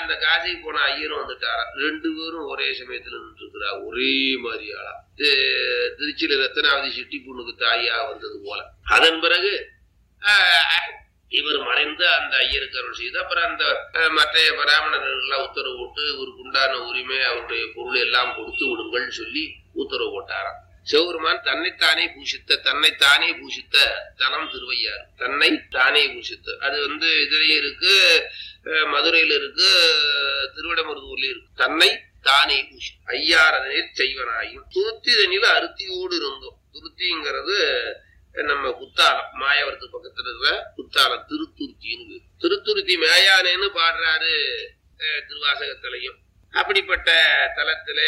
அந்த காசிக்கு போன ஐயரும் வந்துட்டாரா ரெண்டு பேரும் ஒரே சமயத்துல நின்று இருக்கிறா ஒரே மாதிரி ஆளா தி- திருச்சியில ரத்னாவதி சிட்டி பொண்ணுக்கு தாயா வந்தது போல அதன் பிறகு ஆஹ், இவர் மறைந்து அந்த ஐயருக்கு அருள் செய்து அப்புறம் அந்த அஹ், மற்ற பிராமணர்கள்லாம் உத்தரவு போட்டு இவருக்கு உண்டான உரிமை அவருடைய பொருள் எல்லாம் கொடுத்து விடுங்கள் சொல்லி உத்தரவு போட்டாராம் சிவபெருமான் தன்னைத்தானே பூஷித்த தன்னைத்தானே பூஷித்த தனம் திருவையார் தன்னை தானே பூஷித்த அது வந்து இதுலயும் இருக்கு அஹ், மதுரையில இருக்கு திருவிடமருதூர்லயும் இருக்கு தன்னை தானே பூஷி ஐயாரதனில் செய்வனாயும் துருத்திதனில் அருத்தியோடு இருந்தோம் துருத்திங்கிறது நம்ம குத்தாலம் மாயவரத்து பக்கத்துல இருக்கிற குத்தாலம் திருத்துருத்தின்னு பேரு. திருத்துருத்தி மேயானேன்னு பாடுறாரு அஹ், திருவாசகத்திலையும் அப்படிப்பட்ட தலத்துல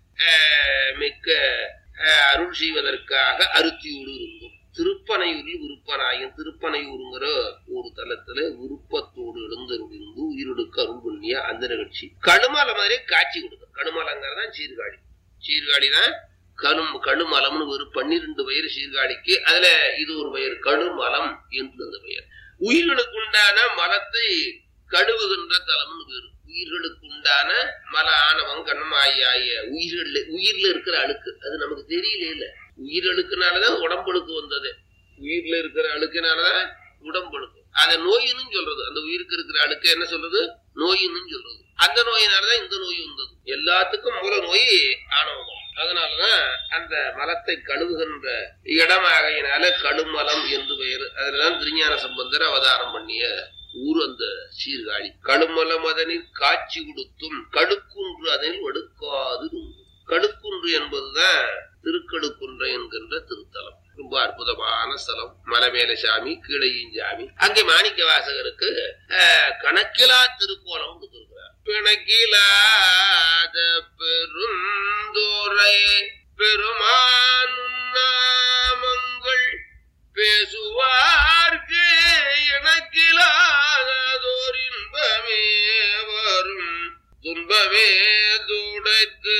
அஹ், மிக்க அஹ், அருள் செய்வதற்காக அருத்தியோடு இருந்தோம் திருப்பனையூரில் விருப்பனாயும் திருப்பனையூருங்கிற ஒரு தலத்துல விருப்பத்தோடு எழுந்திருந்து உயிரெடுக்க அருள் பண்ணிய அந்த நிகழ்ச்சி கடுமல மாதிரி காட்சி கொடுக்கும் கடுமலங்கிறதான் சீர்காழி சீர்காழி தான் கடும் கடுமலம்னு ஒரு பன்னிரண்டு பெயர் சீர்காழிக்கு அதுல இது ஒரு பெயர் கடுமலம் என்று அந்த பெயர் உயிர்களுக்கு உண்டான மலத்தை கழுவுகின்ற தலம்னு பேரு உயிர்களுக்கு உண்டான மல ஆணவம் கண்ணம் ஆகிய ஆகிய உயிர்கள் உயிர்ல இருக்கிற அழுக்கு அது நமக்கு தெரியல இல்ல உயிரழுக்குனாலதான் உடம்புழுக்கு வந்தது உயிர்ல இருக்கிற அழுக்குனாலதான் உடம்புழுக்கு அத நோயின்னு சொல்றது அந்த உயிருக்கு இருக்கிற அழுக்கு என்ன சொல்றது நோயின்னு சொல்றது அந்த நோயினாலதான் இந்த நோய் வந்தது எல்லாத்துக்கும் மூல நோய் ஆணவம் அதனாலதான் அந்த மலத்தை கழுவுகின்ற இடமாகையினால கடுமலம் என்று பெயர் அதுலதான் திருஞான சம்பந்தர் அவதாரம் பண்ணிய ஊர் அந்த சீர்காழி கடுமல மதனில் காட்சி கொடுத்தும் கடுக்குன்று அதனில் வடுக்காது இருந்தும். கடுக்குன்று என்பதுதான் திருக்கடுக்குன்றை என்கின்ற திருத்தலம் ரொம்ப அற்புதமான ஸ்தலம் மலைமேல சாமி கீழையும் சாமி அங்கே மாணிக்க வாசகருக்கு அஹ், கணக்கிலா திருக்கோலம் கொடுத்திருக்கிறார் பிணக்கிலாத பெருந்தோரை பெருமானும் நாமங்கள் பேசுவார்க்கு எனக்கிலாதோர் இன்பமே வரும் துன்பமே துடைத்து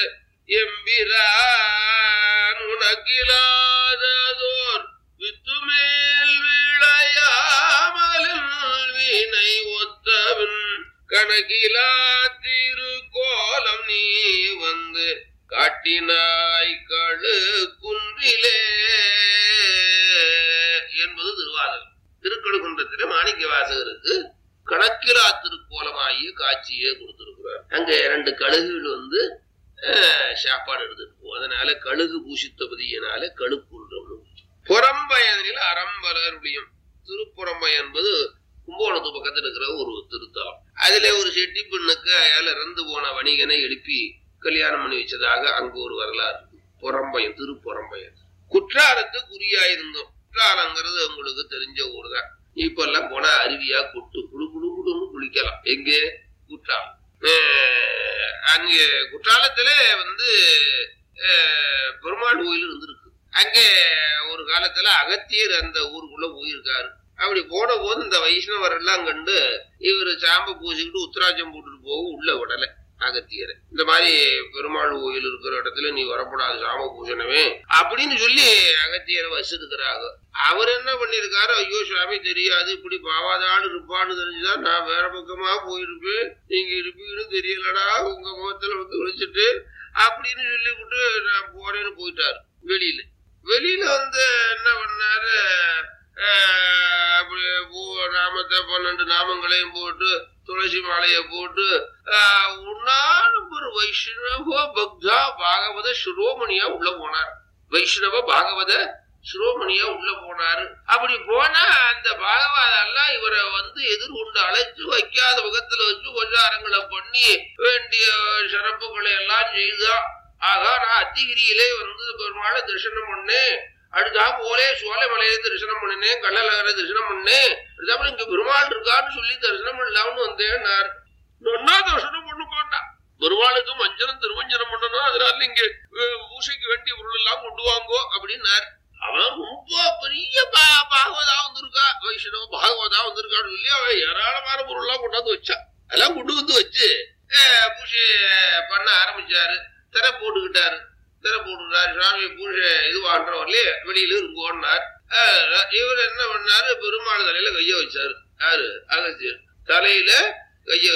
எம்பிரான் உனக்கிலாததோர் வித்துமேல் விளையாமலின் வினை ஒத்தவன் கணக்கிலா திருக்கோலம் நீ வந்து காட்டினாய் கழு குன்றிலே என்பது திருவாதகம் திருக்கடுகுன்றத்திலே மாணிக்க வாசகருக்கு கணக்கிலா திருக்கோலமாகிய காட்சியை கொடுத்திருக்கிறார் அங்க இரண்டு கழுகுகள் வந்து அஹ், சாப்பாடு எடுத்துட்டு போகும் அதனால கழுகு பூஷித்தபதியினால கழுக்குன்றம் புறம்பயனில் அறம்பலருடையும் திருப்புறம்பை என்பது கும்பகோணத்து பக்கத்துல இருக்கிற ஒரு திருத்தலம் அதுல ஒரு செட்டி பெண்ணுக்கு அயால இறந்து போன வணிகனை எழுப்பி கல்யாணம் பண்ணி வச்சதாக அங்க ஒரு வரலாறு இருக்கு. புறம்பயம் திருப்புறம்பயம் குற்றாலத்து குறியாயிருந்தோம் குற்றாலங்கிறது உங்களுக்கு தெரிஞ்ச ஊர் தான் இப்ப எல்லாம் போனா அருவியா கொட்டு குடு குடு குடுன்னு குளிக்கலாம் எங்க குற்றாலம் அஹ் அங்க குற்றாலத்துல வந்து அஹ், பெருமாள் கோயில் இருந்திருக்கு அங்க ஒரு காலத்துல அகத்தியர் அந்த ஊருக்குள்ள போயிருக்காரு அப்படி போன போது இந்த வைஷ்ணவர் எல்லாம் கண்டு இவர் சாம்ப பூசிக்கிட்டு உத்தராஜம் போட்டுட்டு போக உள்ள விடல அகத்தியரை இந்த மாதிரி பெருமாள் கோயில் இருக்கிற இடத்துல நீ வரக்கூடாது சாம பூசணமே அப்படின்னு சொல்லி அகத்தியரை வச்சிருக்கிறாங்க அவர் என்ன பண்ணிருக்காரு ஐயோ சுவாமி தெரியாது இப்படி பாவாதாடு இருப்பான்னு தெரிஞ்சுதான் நான் வேற பக்கமா போயிருப்பேன் நீங்க இருப்பீங்கன்னு தெரியலடா உங்க முகத்துல வந்து விழிச்சிட்டு அப்படின்னு சொல்லிவிட்டு நான் போறேன்னு போயிட்டாரு வெளியில வெளியில வந்து என்ன பண்ணாரு ஆஹ், அப்படி பூ நாமத்தை பன்னெண்டு நாமங்களையும் போட்டு துளசி மாலையை போட்டு ஆஹ், உன்னான ஒரு வைஷ்ணவ பக்தா பாகவத சிரோமணியா உள்ள போனார் வைஷ்ணவ பாகவத சிரோமணியா உள்ள போனாரு அப்படி போனா அந்த பாகவதெல்லாம் இவரை வந்து எதிர்கொண்டு அழைச்சு வைக்காத முகத்துல வச்சு உபச்சாரங்களை பண்ணி வேண்டிய சிறப்புகளை எல்லாம் செய்தா ஆகா நான் அத்திகிரியிலே வந்து பெருமாளை தரிசனம் பண்ணேன் அடுத்தா போலே சோலைமலையில தரிசனம் பண்ணினேன் கள்ளழகரை தரிசனம் பண்ணேன் அடுத்தாப்புல இங்க பெருமாள் இருக்கான்னு சொல்லி தரிசனம் பண்ணலாம்னு வந்தேன்னார் ஒன்னா தரிசனம் பண்ணு போட்டான் பெருமாளுக்கு மஞ்சனம் திருமஞ்சனம் பண்ணணும் அதனால இங்க அஹ், பூசைக்கு வேண்டிய பொருள் எல்லாம் கொண்டு வாங்கோ அப்படின்னார் அவன் ரொம்ப பெரிய பா- பாகவதா வந்திருக்கா வைஷ்ணவ பாகவதா வந்திருக்கான்னு சொல்லி அவன் ஏராளமான பொருள் எல்லாம் கொண்டாந்து வச்சான் அதெல்லாம் கொண்டு வந்து வச்சு அஹ், பூஜை பண்ண ஆரம்பிச்சாரு திரை போட்டுக்கிட்டாரு திரை போட்டுக்கிட்டாரு சுவாமி பூஜை இது வாங்குறவர்லயே வெளியில இருங்கோன்னார் அஹ், இவர் என்ன பண்ணாரு பெருமாள் தலையில கைய வச்சாரு யாரு அகஸ்தியர் தலையில கைய